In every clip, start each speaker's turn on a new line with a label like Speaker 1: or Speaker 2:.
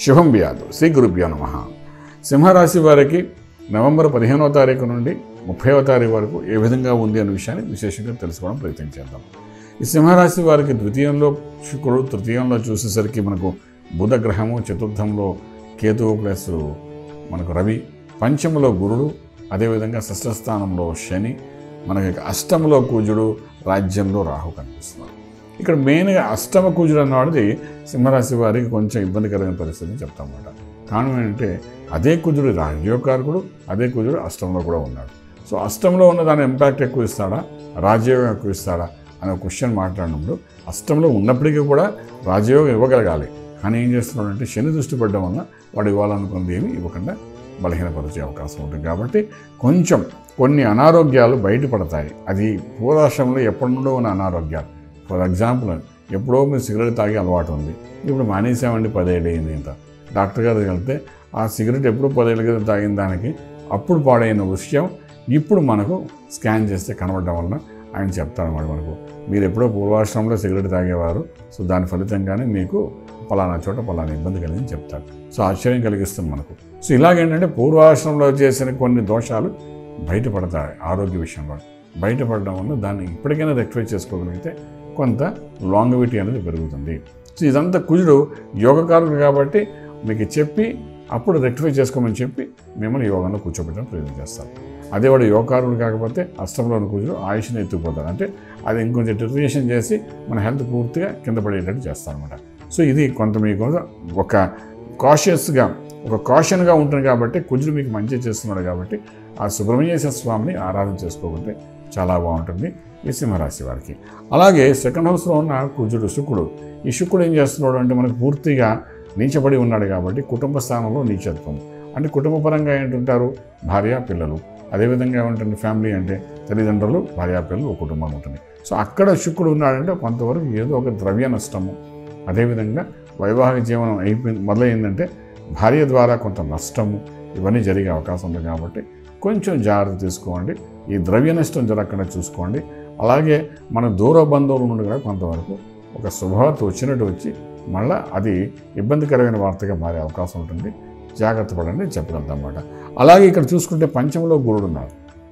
Speaker 1: శుభం బియాదు శ్రీ గురుభ్యో నమ సింహరాశి వారికి నవంబర్ పదిహేనవ తారీఖు నుండి ముప్పైవ తారీఖు వరకు ఏ విధంగా ఉంది అనే విషయాన్ని విశేషంగా తెలుసుకోవడం ప్రయత్నం చేద్దాం ఈ సింహరాశి వారికి ద్వితీయంలో శుక్రుడు తృతీయంలో చూసేసరికి మనకు బుధ గ్రహము చతుర్థంలో కేతువు ప్లస్ మనకు రవి పంచములో గురుడు అదేవిధంగా షష్ఠ స్థానంలో శని మనకి అష్టంలో కూజుడు రాజ్యంలో రాహు కనిపిస్తున్నారు ఇక్కడ మెయిన్గా అష్టమ కూజుడు అన్నవాడిది సింహరాశి వారికి కొంచెం ఇబ్బందికరమైన పరిస్థితిని చెప్తామన్నమాట కారణం ఏంటంటే అదే కుజుడు రాజ్యోకారకుడు అదే కుజుడు అష్టంలో కూడా ఉన్నాడు సో అష్టంలో ఉన్న దాని ఇంపాక్ట్ ఎక్కువ ఇస్తాడా రాజయోగం ఎక్కువ ఇస్తాడా అనే క్వశ్చన్ మాట్లాడినప్పుడు అష్టంలో ఉన్నప్పటికీ కూడా రాజయోగం ఇవ్వగలగాలి కానీ ఏం చేస్తున్నాడంటే శని దృష్టి పడడం వల్ల వాడు ఇవ్వాలనుకున్నది ఏమి ఇవ్వకుండా బలహీనపరిచే అవకాశం ఉంటుంది కాబట్టి కొంచెం కొన్ని అనారోగ్యాలు బయటపడతాయి అది పూర్వాశ్రమంలో ఎప్పటి నుండో ఉన్న అనారోగ్యాలు ఫర్ ఎగ్జాంపుల్ ఎప్పుడో మీరు సిగరెట్ తాగే అలవాటు ఉంది ఇప్పుడు మానేసామండి పదేళ్ళు అయింది ఇంత డాక్టర్ గారు వెళ్తే ఆ సిగరెట్ ఎప్పుడు పదేళ్ళ క్రితం తాగిన దానికి అప్పుడు పాడైన విషయం ఇప్పుడు మనకు స్కాన్ చేస్తే కనబడడం వలన ఆయన చెప్తారన్నమాట మనకు మీరు ఎప్పుడో పూర్వాశ్రమంలో సిగరెట్ తాగేవారు సో దాని ఫలితంగానే మీకు పలానా చోట పలానా ఇబ్బంది కలిగింది చెప్తారు సో ఆశ్చర్యం కలిగిస్తుంది మనకు సో ఇలాగేంటంటే పూర్వాశ్రమంలో చేసిన కొన్ని దోషాలు బయటపడతాయి ఆరోగ్య విషయంలో బయటపడడం వల్ల దాన్ని ఇప్పటికైనా రెక్టిఫై చేసుకోగలిగితే కొంత లాంగివిటీ అనేది పెరుగుతుంది సో ఇదంతా కుజుడు యోగకారుడు కాబట్టి మీకు చెప్పి అప్పుడు రెక్టిఫై చేసుకోమని చెప్పి మిమ్మల్ని యోగంలో కూర్చోబెట్టడం ప్రయత్నం చేస్తారు అదే వాడు యోగకారుడు కాకపోతే అష్టంలోని కుజుడు ఆయుష్ని ఎత్తుకుపోతారు అంటే అది ఇంకొంచెం డిటరేషన్ చేసి మన హెల్త్ పూర్తిగా కింద పడేటట్టు చేస్తారనమాట సో ఇది కొంత మీకు ఒక కాషియస్గా ఒక కాషన్గా ఉంటుంది కాబట్టి కుజుడు మీకు మంచి చేస్తున్నాడు కాబట్టి ఆ సుబ్రహ్మణ్యేశ్వర స్వామిని ఆరాధన చేసుకోకుంటే చాలా బాగుంటుంది ఈ సింహరాశి వారికి అలాగే సెకండ్ హౌస్లో ఉన్న కుజుడు శుక్రుడు ఈ శుక్రుడు ఏం చేస్తున్నాడు అంటే మనకు పూర్తిగా నీచబడి ఉన్నాడు కాబట్టి కుటుంబ స్థానంలో నీచత్వం అంటే కుటుంబ పరంగా ఏంటుంటారు భార్య పిల్లలు అదేవిధంగా ఏమంటుంది ఫ్యామిలీ అంటే తల్లిదండ్రులు భార్య పిల్లలు ఒక కుటుంబం ఉంటుంది సో అక్కడ శుక్రుడు ఉన్నాడంటే కొంతవరకు ఏదో ఒక ద్రవ్య నష్టము అదేవిధంగా వైవాహిక జీవనం అయిపోయింది మొదలైందంటే భార్య ద్వారా కొంత నష్టము ఇవన్నీ జరిగే అవకాశం ఉంది కాబట్టి కొంచెం జాగ్రత్త తీసుకోండి ఈ ద్రవ్య నష్టం జరగకుండా చూసుకోండి అలాగే మన దూర బంధువుల నుండి కూడా కొంతవరకు ఒక శుభవార్త వచ్చినట్టు వచ్చి మళ్ళీ అది ఇబ్బందికరమైన వార్తగా మారే అవకాశం ఉంటుంది జాగ్రత్త పడండి చెప్పగలుగుతాం అన్నమాట అలాగే ఇక్కడ చూసుకుంటే పంచంలో గురుడు ఉన్నాడు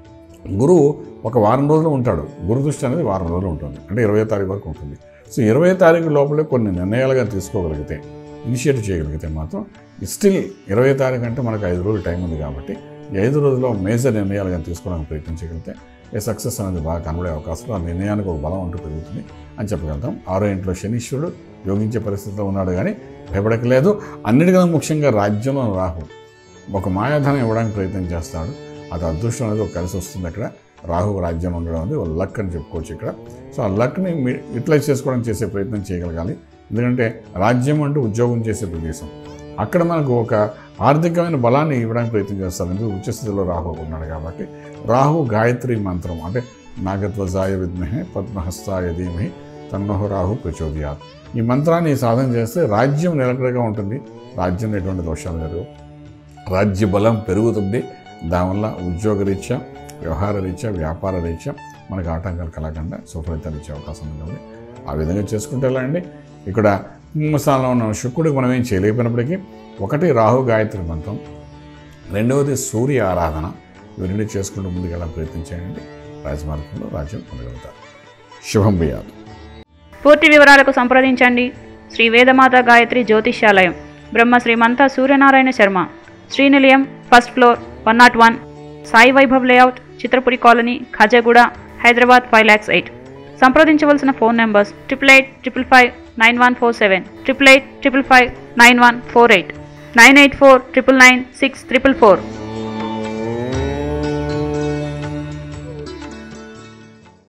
Speaker 1: గురువు ఒక వారం రోజులు ఉంటాడు గురు దృష్టి అనేది వారం రోజులు ఉంటుంది అంటే ఇరవై తారీఖు వరకు ఉంటుంది సో ఇరవై తారీఖు లోపలే కొన్ని నిర్ణయాలుగా తీసుకోగలిగితే ఇనిషియేట్ చేయగలిగితే మాత్రం స్టిల్ ఇరవై తారీఖు అంటే మనకు ఐదు రోజులు టైం ఉంది కాబట్టి ఈ ఐదు రోజుల్లో మేజర్ నిర్ణయాలుగా తీసుకోవడానికి ప్రయత్నించగలిగితే ఏ సక్సెస్ అనేది బాగా కనబడే అవకాశం ఆ నిర్ణయానికి ఒక బలం అంటూ పెరుగుతుంది అని చెప్పగలుగుతాం ఆరో ఇంట్లో శనీశ్వరుడు యోగించే పరిస్థితిలో ఉన్నాడు కానీ భయపడకలేదు అన్నిటికన్నా ముఖ్యంగా రాజ్యంలో రాహు ఒక మాయాధనం ఇవ్వడానికి ప్రయత్నం చేస్తాడు అది అదృష్టం అనేది ఒక కలిసి వస్తుంది అక్కడ రాహు రాజ్యం ఉండడం అనేది ఒక లక్ అని చెప్పుకోవచ్చు ఇక్కడ సో ఆ లక్ని యూటిలైజ్ చేసుకోవడానికి చేసే ప్రయత్నం చేయగలగాలి ఎందుకంటే రాజ్యం అంటూ ఉద్యోగం చేసే ప్రదేశం అక్కడ మనకు ఒక ఆర్థికమైన బలాన్ని ఇవ్వడానికి ప్రయత్నం చేస్తారు ఎందుకు ఉచ్చస్థితిలో రాహు ఉన్నాడు కాబట్టి రాహు గాయత్రి మంత్రం అంటే నాగధ్వజాయ విద్మహే పద్మహస్తాయ ధీమహి తన్నోహ రాహు ప్రచోదయాత్ ఈ మంత్రాన్ని సాధన చేస్తే రాజ్యం నిలకడగా ఉంటుంది రాజ్యంలో ఎటువంటి దోషాలు జరగవు రాజ్య బలం పెరుగుతుంది దానివల్ల ఉద్యోగరీత్యా వ్యవహార రీత్యా వ్యాపార రీత్యా మనకు ఆటంకాలు కలగకుండా సుఫలితాలు ఇచ్చే అవకాశం ఉంది కాబట్టి ఆ విధంగా చేసుకుంటే ఎలా అండి ఇక్కడ స్థానంలో ఉన్న శుక్రుడికి మనం ఏం చేయలేకపోయినప్పటికీ ఒకటి రాహు గాయత్రి మంత్రం రెండవది సూర్య ఆరాధన ఇవి రెండు చేసుకుంటూ ముందుకెళ్ళ ప్రయత్నం చేయండి రాజమార్గంలో రాజ్యం పొందగలుగుతారు శుభం బియాదు
Speaker 2: పూర్తి వివరాలకు సంప్రదించండి Shri Vedamata Gayatri Jyotishyalayam Brahma Srimanta Suryanarayana Sharma Srinilayam first floor one not one Sai Vaibhav layout Chitrapuri colony Khajaguda Hyderabad five lakhs eight సంప్రదించవలసిన phone numbers triple eight triple five nine one four seven triple eight triple five nine one four eight nine eight four triple nine six triple four